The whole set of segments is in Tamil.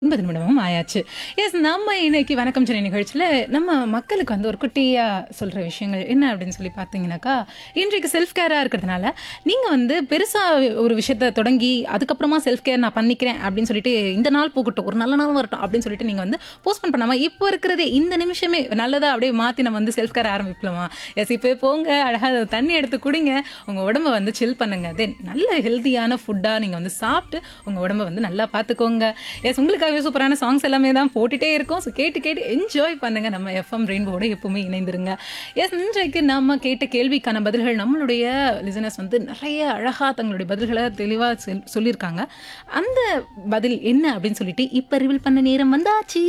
ஒன்பது நிமிடமும் ஆயாச்சு எஸ் நம்ம இன்னைக்கு வணக்கம் சென்னை நிகழ்ச்சியில் நம்ம மக்களுக்கு வந்து ஒரு குட்டியாக சொல்கிற விஷயங்கள் என்ன அப்படின்னு சொல்லி பார்த்தீங்கன்னாக்கா இன்றைக்கு செல்ஃப் கேராக இருக்கிறதுனால நீங்கள் வந்து பெருசாக ஒரு விஷயத்த தொடங்கி அதுக்கப்புறமா செல்ஃப் கேர் நான் பண்ணிக்கிறேன் அப்படின்னு சொல்லிட்டு இந்த நாள் போகட்டும் ஒரு நல்ல நாள் வரட்டும் அப்படின்னு சொல்லிட்டு நீங்கள் வந்து போஸ்ட்போன் பண்ணாமல் இப்போ இருக்கிறதே இந்த நிமிஷமே நல்லதாக அப்படியே மாற்றி நம்ம வந்து செல்ஃப் கேர் ஆரம்பிக்கலாமா எஸ் இப்போ போங்க அழகாக தண்ணி எடுத்து குடிங்க உங்கள் உடம்ப வந்து சில் பண்ணுங்க தென் நல்ல ஹெல்த்தியான ஃபுட்டாக நீங்கள் வந்து சாப்பிட்டு உங்கள் உடம்ப வந்து நல்லா பார்த்துக்கோங்க எஸ் உங்களுக்காகவே சூப்பரான சாங்ஸ் எல்லாமே தான் போட்டுட்டே இருக்கோம் ஸோ கேட்டு கேட்டு என்ஜாய் பண்ணுங்க நம்ம எஃப்எம் ரெயின்போட எப்பவுமே இணைந்திருங்க எஸ் இன்றைக்கு நம்ம கேட்ட கேள்விக்கான பதில்கள் நம்மளுடைய லிசனர்ஸ் வந்து நிறைய அழகாக தங்களுடைய பதில்களை தெளிவாக சொல்லியிருக்காங்க அந்த பதில் என்ன அப்படின்னு சொல்லிட்டு இப்போ ரிவீல் பண்ண நேரம் வந்தாச்சு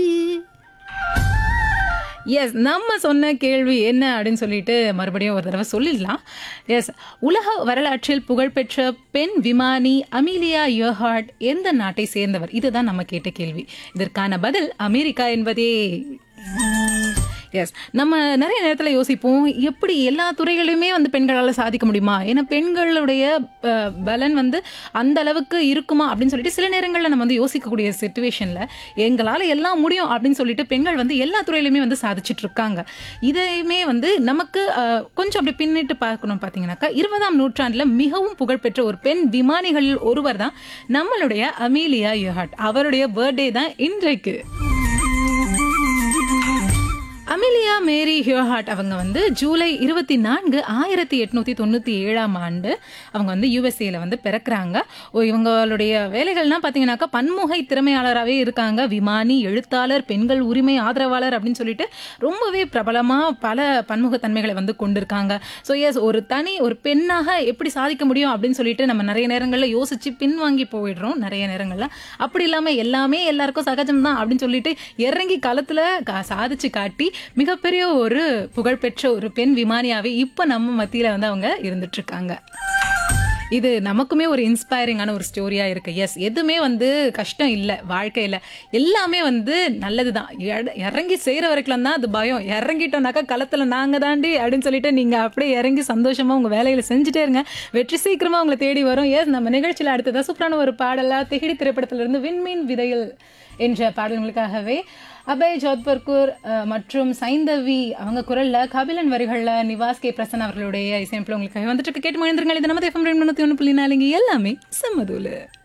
எஸ் நம்ம சொன்ன கேள்வி என்ன அப்படின்னு சொல்லிட்டு மறுபடியும் ஒரு தடவை சொல்லிடலாம் எஸ் உலக வரலாற்றில் புகழ்பெற்ற பெண் விமானி அமீலியா யோஹார்ட் எந்த நாட்டை சேர்ந்தவர் இதுதான் நம்ம கேட்ட கேள்வி இதற்கான பதில் அமெரிக்கா என்பதே எஸ் நம்ம நிறைய நேரத்தில் யோசிப்போம் எப்படி எல்லா துறைகளிலுமே வந்து பெண்களால் சாதிக்க முடியுமா ஏன்னா பெண்களுடைய அஹ், பலன் வந்து அந்த அளவுக்கு இருக்குமா அப்படின்னு சொல்லிட்டு சில நேரங்களில் நம்ம வந்து யோசிக்கக்கூடிய சுச்சுவேஷனில் எங்களால் எல்லாம் முடியும் அப்படின்னு சொல்லிட்டு பெண்கள் வந்து எல்லா துறையிலுமே வந்து சாதிச்சுட்டு இருக்காங்க இதையுமே வந்து நமக்கு அஹ், கொஞ்சம் அப்படி பின்னிட்டு பார்க்கணும் பார்த்தீங்கன்னாக்கா இருபதாம் நூற்றாண்டில் மிகவும் புகழ்பெற்ற ஒரு பெண் விமானிகளில் ஒருவர் தான் நம்மளுடைய அமீலியா யுஹாட் அவருடைய பர்த்டே தான் இன்றைக்கு அமிலியா மேரி ஹியோஹார்ட் அவங்க வந்து ஜூலை இருபத்தி நான்கு ஆயிரத்தி எட்நூத்தி தொண்ணூத்தி ஏழாம் ஆண்டு அவங்க வந்து யூஎஸ்ஏல வந்து பிறக்கிறாங்க ஓ, இவங்களுடைய வேலைகள்லாம் பார்த்தீங்கன்னாக்கா பன்முகை திறமையாளராகவே இருக்காங்க விமானி எழுத்தாளர் பெண்கள் உரிமை ஆதரவாளர் அப்படின்னு சொல்லிட்டு ரொம்பவே பிரபலமாக பல பன்முகத்தன்மைகளை வந்து கொண்டிருக்காங்க ஸோ எஸ் ஒரு தனி ஒரு பெண்ணாக எப்படி சாதிக்க முடியும் அப்படின்னு சொல்லிட்டு நம்ம நிறைய நேரங்களில் யோசிச்சு பின்வாங்கி போயிடுறோம் நிறைய நேரங்களில் அப்படி இல்லாமல் எல்லாமே எல்லாருக்கும் சகஜம் தான் அப்படின்னு சொல்லிட்டு இறங்கி களத்தில் சாதிச்சு காட்டி மிகப்பெரிய ஒரு புகழ்பெற்ற ஒரு பெண் விமானியாவே இப்போ நம்ம மத்தியில் வந்து அவங்க இருந்துட்டு இருக்காங்க இது நமக்குமே ஒரு இன்ஸ்பைரிங்கான ஒரு ஸ்டோரியா இருக்கு எஸ் எதுவுமே வந்து கஷ்டம் இல்லை வாழ்க்கையில எல்லாமே வந்து நல்லது தான் இறங்கி செய்யற வரைக்கும் தான் அது பயம் இறங்கிட்டோம்னாக்கா களத்துல நாங்க தாண்டி அப்படின்னு சொல்லிட்டு நீங்க அப்படியே இறங்கி சந்தோஷமா உங்க வேலைகளை செஞ்சுட்டே இருங்க வெற்றி சீக்கிரமா உங்களை தேடி வரும் எஸ் நம்ம நிகழ்ச்சியில அடுத்ததா சூப்பரான ஒரு பாடலா திகிடி திரைப்படத்துல இருந்து விண்மீன் விதையில் என்ற பாடல்களுக்காகவே அபய் ஜோத்பர்கூர் அஹ், மற்றும் சைந்தவி அவங்க குரல்ல கபிலன் வரிகள்ல நிவாஸ் கே பிரசன் அவர்களுடைய இசையமைப்பில் உங்களுக்கு வந்துட்டு இருக்கு. கேட்டு மகிழ்ந்துருங்கள் இது நம்ம எஃப்எம் ரெண்டு ஒன்று புள்ளி நாலுங்க எல்லாமே செம்மதூலு